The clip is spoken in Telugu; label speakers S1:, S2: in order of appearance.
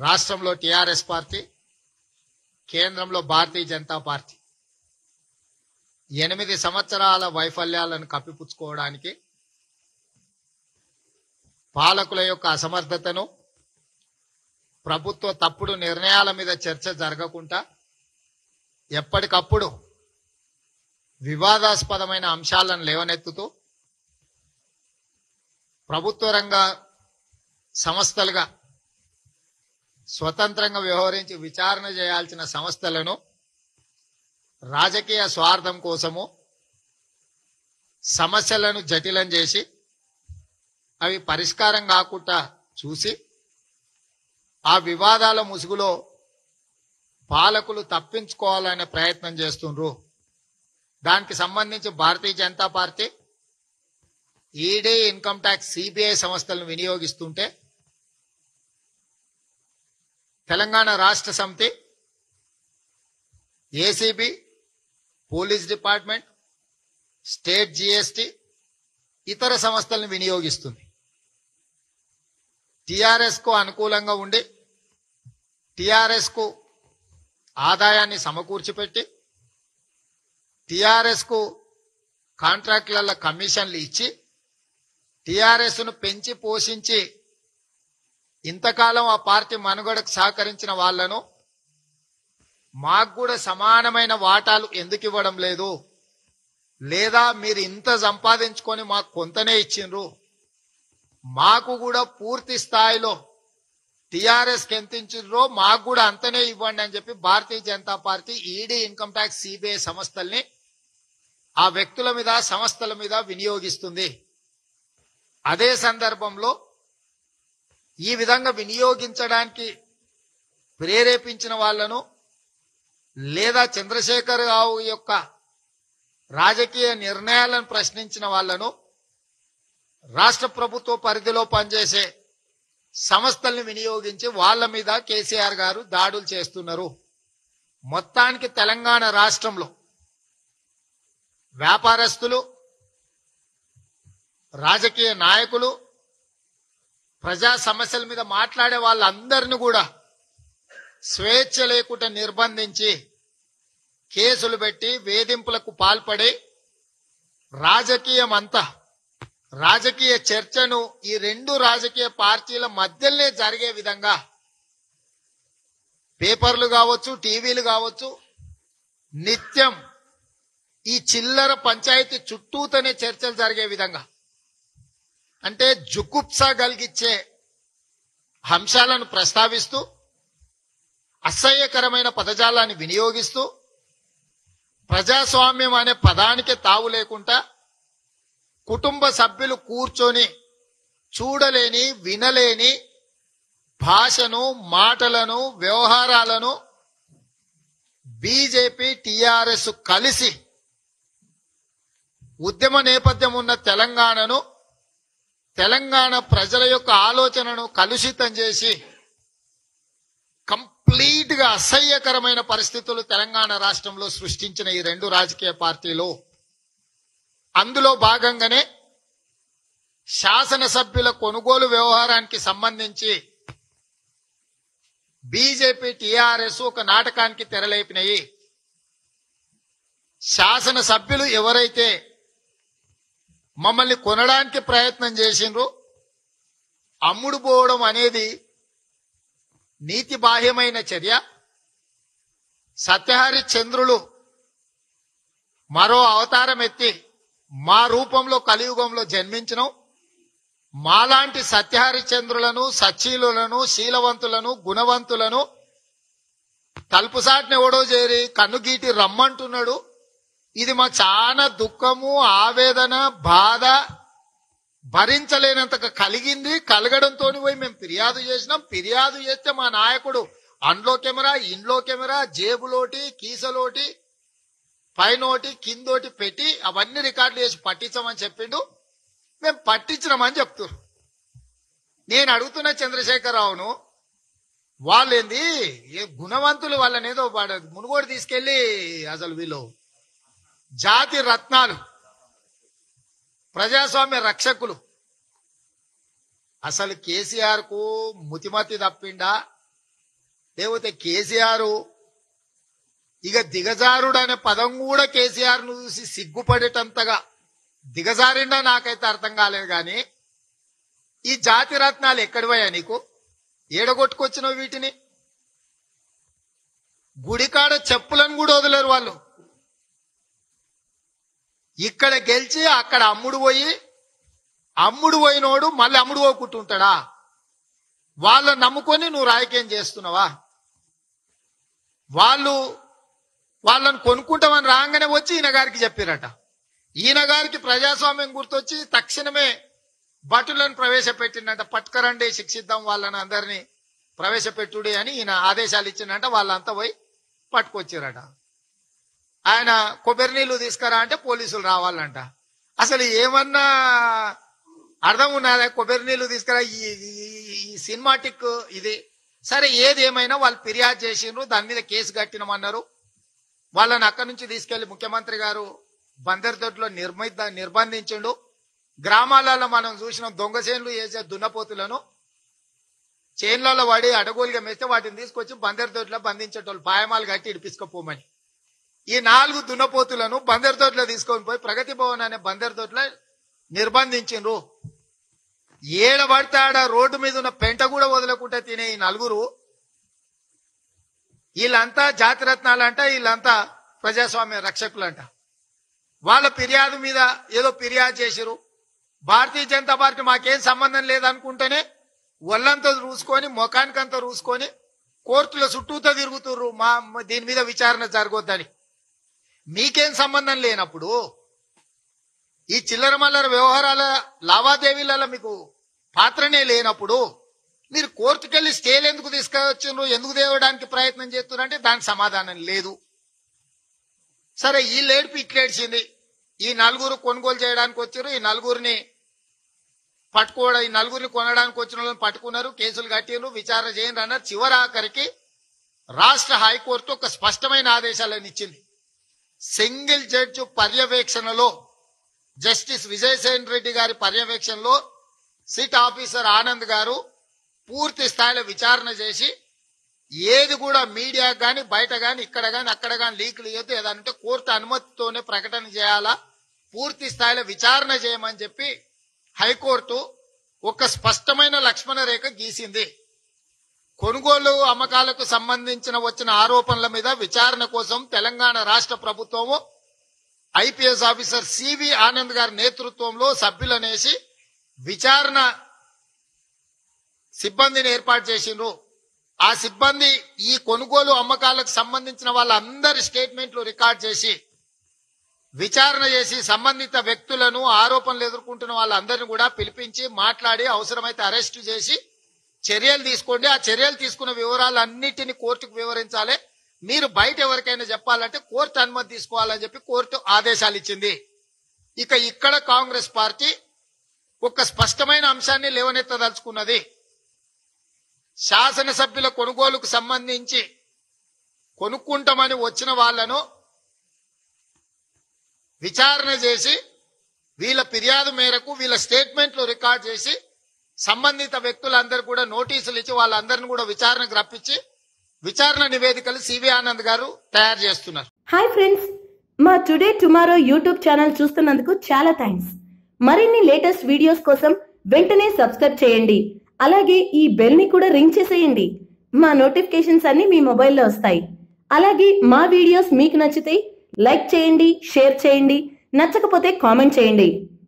S1: రాష్ట్రంలో టిఆర్ఎస్ పార్టీ కేంద్రంలో భారతీయ జనతా పార్టీ ఎనిమిది సంవత్సరాల వైఫల్యాలను కప్పిపుచ్చుకోవడానికి పాలకుల యొక్క అసమర్థతను ప్రభుత్వ తప్పుడు నిర్ణయాల మీద చర్చ జరగకుండా ఎప్పటికప్పుడు వివాదాస్పదమైన అంశాలను లేవనెత్తుతూ ప్రభుత్వ రంగ సంస్థలుగా స్వతంత్రంగా వ్యవహరించి విచారణ చేయాల్సిన సంస్థలను రాజకీయ స్వార్థం కోసము సమస్యలను జటిలం చేసి అవి పరిష్కారం కాకుండా చూసి ఆ వివాదాల ముసుగులో పాలకులు తప్పించుకోవాలనే ప్రయత్నం చేస్తుండ్రు దానికి సంబంధించి Bharatiya Janata Party ED income tax CBI సంస్థలను వినియోగిస్తుంటే Telangana Rashtra Samithi ACB police department state GST ఇతర సంస్థలను వినియోగిస్తుంది టిఆర్ఎస్ కు అనుకూలంగా ఉండి టిఆర్ఎస్ కు ఆదాయాన్ని సమకూర్చిపెట్టి టిఆర్ఎస్ కు కాంట్రాక్టుల కమిషన్లు ఇచ్చి టిఆర్ఎస్ ను పెంచి పోషించి ఇంతకాలం ఆ పార్టీ మనుగడకు సహకరించిన వాళ్లను మాకు కూడా సమానమైన వాటాలు ఎందుకు ఇవ్వడం లేదు లేదా మీరు ఇంత సంపాదించుకొని మాకు కొంతనే ఇచ్చిండ్రు మాకు కూడా పూర్తి స్థాయిలో టిఆర్ఎస్ కి ఎంత ఇచ్చిండ్రో మాకు కూడా అంతనే ఇవ్వండి అని చెప్పి Bharatiya Janata Party ED income tax CBI సంస్థల్ని ఆ వ్యక్తుల మీద సంస్థల మీద వినియోగిస్తుంది అదే సందర్భంలో ఈ విధంగా వినియోగించడానికి ప్రేరేపించిన వాళ్లను లేదా చంద్రశేఖర్ రావు యొక్క రాజకీయ నిర్ణయాలను ప్రశ్నించిన వాళ్లను రాష్ట్ర ప్రభుత్వ పరిధిలో పనిచేసే సంస్థల్ని వినియోగించి వాళ్ళ మీద కేసీఆర్ గారు దాడులు చేస్తున్నారు మొత్తానికి తెలంగాణ రాష్ట్రంలో వ్యాపారస్తులు రాజకీయ నాయకులు ప్రజా సమస్యల మీద మాట్లాడే వాళ్ళందరిని కూడా స్వేచ్ఛ లేకుండా నిర్బంధించి కేసులు పెట్టి వేధింపులకు పాల్పడి రాజకీయం అంతా రాజకీయ చర్చను ఈ రెండు రాజకీయ పార్టీల మధ్యలోనే జరిగే విధంగా పేపర్లు కావచ్చు టీవీలు కావచ్చు నిత్యం ఈ చిల్లర పంచాయతీ చుట్టూతోనే చర్చలు జరిగే విధంగా అంటే జుగుప్స కలిగించే అంశాలను ప్రస్తావిస్తూ అసహ్యకరమైన పదజాలాన్ని వినియోగిస్తూ ప్రజాస్వామ్యం అనే పదానికి తావు లేకుండా కుటుంబ సభ్యులు కూర్చొని చూడలేని వినలేని భాషను మాటలను వ్యవహారాలను బీజేపీ టిఆర్ఎస్ కలిసి ఉద్యమ నేపథ్యం ఉన్న తెలంగాణను తెలంగాణ ప్రజల యొక్క ఆలోచనను కలుషితం చేసి కంప్లీట్ గా అసహ్యకరమైన పరిస్థితులు తెలంగాణ రాష్ట్రంలో సృష్టించిన ఈ రెండు రాజకీయ పార్టీలు అందులో భాగంగానే శాసనసభ్యుల కొనుగోలు వ్యవహారానికి సంబంధించి బీజేపీ టిఆర్ఎస్ ఒక నాటకానికి తెరలేపినాయి శాసనసభ్యులు ఎవరైతే మమ్మల్ని కొనడానికి ప్రయత్నం చేసిండ్రు అమ్ముడు పోవడం అనేది నీతి బాహ్యమైన చర్య సత్యహరి చంద్రులు మరో అవతారం ఎత్తి మా రూపంలో కలియుగంలో జన్మించడం మాలాంటి సత్యహరిచంద్రులను సచ్చీలులను శీలవంతులను గుణవంతులను తలుపుసాటిని ఎవడో చేరి కన్నుగీటి రమ్మంటున్నాడు ఇది మా చాలా దుఃఖము ఆవేదన బాధ భరించలేనంతగా కలిగింది కలగడంతో పోయి మేము ఫిర్యాదు చేసినాం ఫిర్యాదు చేస్తే మా నాయకుడు అండ్లో కెమెరా ఇంట్లో కెమెరా జేబులోటి కీసలోటి పైనోటి కిందోటి పెట్టి అవన్నీ రికార్డులు చేసి పట్టించమని చెప్పిండు మేము పట్టించినామని చెప్తున్నారు నేను అడుగుతున్న చంద్రశేఖరరావును వాళ్ళేంది ఏ గుణవంతులు వాళ్ళనేదో వాడు మునుగోడు తీసుకెళ్లి అసలు వీళ్ళు జాతి రత్నాలు ప్రజాస్వామ్య రక్షకులు అసలు కేసీఆర్ కు ముతిమతి తప్పిండా లేకపోతే కేసీఆర్ ఇక దిగజారుడు అనే పదం కూడా కేసీఆర్ ను చూసి సిగ్గుపడేటంతగా దిగజారిండా నాకైతే అర్థం కాలేదు కానీ ఈ జాతి రత్నాలు ఎక్కడివయ్యా నీకు ఏడగొట్టుకొచ్చినావు వీటిని గుడికాడ చెప్పులను కూడా వదిలేరు వాళ్ళు ఇక్కడ గెలిచి అక్కడ అమ్ముడు పోయి అమ్ముడు పోయినోడు మళ్ళీ అమ్ముడు పోకుంటుంటాడా వాళ్ళని నమ్ముకొని నువ్వు రాజకీయం చేస్తున్నావా వాళ్ళు వాళ్ళని కొనుక్కుంటామని రాగానే వచ్చి ఈయన గారికి చెప్పారట ఈయన గారికి ప్రజాస్వామ్యం గుర్తొచ్చి తక్షణమే భటులను ప్రవేశపెట్టిందంట పట్టుకరండి శిక్షిద్దాం వాళ్ళని అందరినీ ప్రవేశపెట్టుడి అని ఈయన ఆదేశాలు ఇచ్చిందంట వాళ్ళంతా పోయి పట్టుకొచ్చారట ఆయన కొబ్బరి నీళ్లు తీసుకురా అంటే పోలీసులు రావాలంట అసలు ఏమన్నా అర్థం ఉన్నదా కొబ్బరి నీళ్లు తీసుకురా ఈ ఈ- ఈ సినిమాటిక్ ఇది సరే ఏది ఏమైనా వాళ్ళు ఫిర్యాదు చేసిండ్రు దాని మీద కేసు కట్టినమన్నారు వాళ్ళని అక్కడి నుంచి తీసుకెళ్లి ముఖ్యమంత్రి గారు బందర్దొడ్లో నిర్మిద్ద నిర్బంధించిండు గ్రామాలలో మనం చూసిన దొంగ చేన్లు వేసే దున్నపోతులను చేన్లలో వాడి అడగోలుగా మేస్తే వాటిని తీసుకొచ్చి బందర్దొడ్లో బంధించేటోళ్ళు పాయమాలు కట్టి ఇడిపించుకోపోమని ఈ నాలుగు దున్నపోతులను బందర్దొడ్లో తీసుకొని పోయి ప్రగతి భవన్ అనే బందర్దొడ్లో నిర్బంధించిండ్రు ఏడ పడితే ఆడ రోడ్డు మీద ఉన్న పెంట కూడా వదలకుండా తినే ఈ నలుగురు వీళ్ళంతా జాతిరత్నాలంట వీళ్ళంతా ప్రజాస్వామ్య రక్షకులంట వాళ్ళ ఫిర్యాదు మీద ఏదో ఫిర్యాదు చేసిరు భారతీయ జనతా పార్టీ మాకేం సంబంధం లేదనుకుంటేనే ఒళ్ళంతా రూసుకొని ముఖానికంతా రూసుకొని కోర్టుల చుట్టూతో తిరుగుతుర్రు మా మా- దీని మీద విచారణ జరగొద్దని మీకేం సంబంధం లేనప్పుడు ఈ చిల్లర మల్లర వ్యవహారాల లావాదేవీలలో మీకు పాత్రనే లేనప్పుడు మీరు కోర్టుకెళ్లి స్టేలు ఎందుకు తీసుకొచ్చిండ్రు ఎందుకు తేవడానికి ప్రయత్నం చేస్తున్నారంటే దానికి సమాధానం లేదు సరే ఈ లేడిపి ఇట్లేడ్చింది ఈ నలుగురు కొనుగోలు చేయడానికి వచ్చారు ఈ నలుగురిని పట్టుకోవడం ఈ నలుగురిని కొనడానికి వచ్చిన వాళ్ళని పట్టుకున్నారు కేసులు కట్టిండ్రు విచారణ చేయండి అన్నారు చివరి ఆఖరికి రాష్ట్ర హైకోర్టు ఒక స్పష్టమైన ఆదేశాలను ఇచ్చింది సింగిల్ జడ్జి పర్యవేక్షణలో జస్టిస్ విజయసేన్ రెడ్డి గారి పర్యవేక్షణలో సిట్ ఆఫీసర్ ఆనంద్ గారు పూర్తి స్థాయిలో విచారణ చేసి ఏది కూడా మీడియా గాని బయట గాని ఇక్కడ గాని అక్కడ గాని లీకులు ఇవ్వద్దు ఏదంటే కోర్టు అనుమతితోనే ప్రకటన చేయాలా పూర్తి స్థాయిలో విచారణ చేయమని చెప్పి హైకోర్టు ఒక స్పష్టమైన లక్ష్మణ రేఖ గీసింది కొనుగోలు అమ్మకాలకు సంబంధించిన వచ్చిన ఆరోపణల మీద విచారణ కోసం తెలంగాణ రాష్ట్ర ప్రభుత్వము ఐపీఎస్ ఆఫీసర్ సివి ఆనంద్ గారి నేతృత్వంలో సభ్యులనేసి విచారణ సిబ్బందిని ఏర్పాటు చేసిండ్రు ఆ సిబ్బంది ఈ కొనుగోలు అమ్మకాలకు సంబంధించిన వాళ్ళందరి స్టేట్మెంట్లు రికార్డ్ చేసి విచారణ చేసి సంబంధిత వ్యక్తులను ఆరోపణలు ఎదుర్కొంటున్న వాళ్ళందరినీ కూడా పిలిపించి మాట్లాడి అవసరమైతే అరెస్టు చేసి చర్యలు తీసుకోండి ఆ చర్యలు తీసుకున్న వివరాలన్నిటిని కోర్టుకు వివరించాలి మీరు బయట ఎవరికైనా చెప్పాలంటే కోర్టు అనుమతి తీసుకోవాలని చెప్పి కోర్టు ఆదేశాలు ఇచ్చింది ఇక ఇక్కడ కాంగ్రెస్ పార్టీ ఒక స్పష్టమైన అంశాన్ని లేవనెత్తదలుచుకున్నది శాసనసభ్యుల కొనుగోలుకు సంబంధించి కొనుక్కుంటామని వచ్చిన వాళ్లను విచారణ చేసి వీళ్ళ ఫిర్యాదు మేరకు వీళ్ళ స్టేట్మెంట్లు రికార్డ్ చేసి సంబంధిత వ్యక్తులందరూ కూడా నోటీసులు ఇచ్చి వాళ్ళందరిని కూడా విచారణకు రప్పించి విచారణ నివేదికలు సివి ఆనంద్ గారు తయారు చేస్తున్నారు
S2: హాయ్ ఫ్రెండ్స్ మా టుడే టుమారో యూట్యూబ్ ఛానల్ చూస్తున్నందుకు చాలా థ్యాంక్స్ మరిన్ని లేటెస్ట్ వీడియోస్ కోసం వెంటనే సబ్స్క్రైబ్ చేయండి అలాగే ఈ బెల్ ని కూడా రింగ్ చేసేయండి మా నోటిఫికేషన్స్ అన్ని మీ మొబైల్లో వస్తాయి అలాగే మా వీడియోస్ మీకు నచ్చితే లైక్ చేయండి షేర్ చేయండి నచ్చకపోతే కామెంట్ చేయండి